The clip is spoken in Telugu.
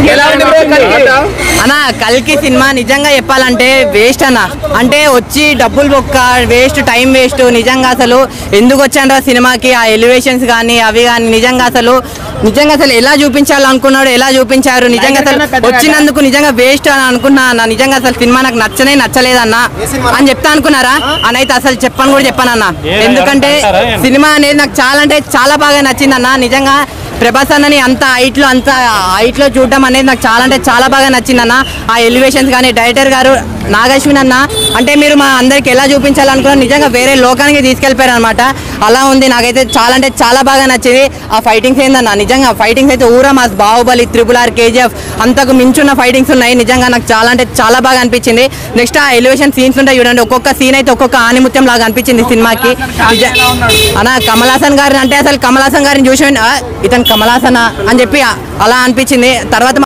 ఎలా ఉంది bro కల్కి? అన్న కల్కి సినిమా నిజంగా చెప్పాలంటే వేస్ట్ అన్న అంటే వచ్చి డబ్బులు బొక్క వేస్ట్ టైం వేస్ట్ నిజంగా అసలు ఎందుకు వచ్చాను సినిమాకి ఆ ఎలివేషన్స్ కానీ అవి కానీ నిజంగా అసలు నిజంగా అసలు ఎలా చూపించాలనుకున్నాడు ఎలా చూపించారు నిజంగా అసలు వచ్చినందుకు నిజంగా వేస్ట్ అని అనుకున్నా అన్న నిజంగా అసలు సినిమా నాకు నచ్చనే నచ్చలేదన్న అని చెప్తా అనుకున్నారా అని అయితే అసలు చెప్పను కూడా చెప్పాను అన్న ఎందుకంటే సినిమా అనేది నాకు చాలా అంటే చాలా బాగా నచ్చిందన్న నిజంగా ప్రభాస్ అన్నని అంత హైట్ లో అంత హైట్ లో చూడడం అనేది నాకు చాలా అంటే చాలా బాగా నచ్చిందన్న ఆ ఎలివేషన్స్ కానీ డైరెక్టర్ గారు నాగశ్విన్ అన్న అంటే మీరు మా అందరికి ఎలా చూపించాలనుకున్నారు నిజంగా వేరే లోకానికి తీసుకెళ్ళిపోయారు అనమాట అలా ఉంది నాకైతే చాలా అంటే చాలా బాగా నచ్చింది ఆ ఫైటింగ్స్ ఏందన్న నిజంగా ఫైటింగ్స్ అయితే ఊరా mass Baahubali triple R KGF అంతకు మించున్న ఫైటింగ్స్ ఉన్నాయి నిజంగా నాకు చాలా అంటే చాలా బాగా అనిపించింది నెక్స్ట్ ఆ ఎలివేషన్ సీన్స్ ఉంటాయి చూడండి ఒక్కొక్క సీన్ అయితే ఒక్కొక్క ఆనిముత్యం లాగా అనిపించింది సినిమాకి నిజ- అన్న కమల్ హాసన్ గారిని అంటే అసలు కమల్ హాసన్ గారిని చూసి ఆ, ఇతను కమల్ హాసన్ అని చెప్పి అలా అనిపించింది తర్వాత